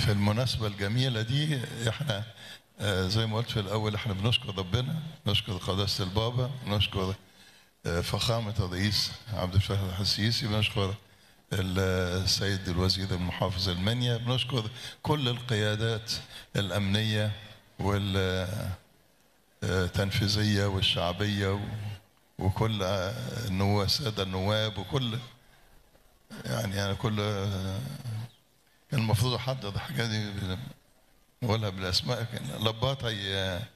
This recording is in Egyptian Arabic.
في المناسبة الجميلة دي احنا آه، زي ما قلت في الأول احنا بنشكر ربنا نشكر قداسة البابا نشكر آه، فخامة الرئيس عبد الفتاح السيسي بنشكر السيد الوزير المحافظ المنيا بنشكر كل القيادات الأمنية والتنفيذية والشعبية و- وكل آه، النواب السادة النواب وكل يعني أنا كل آه، كان المفروض أحدد الحاجات دي نقولها بالأسماء كان لباط هي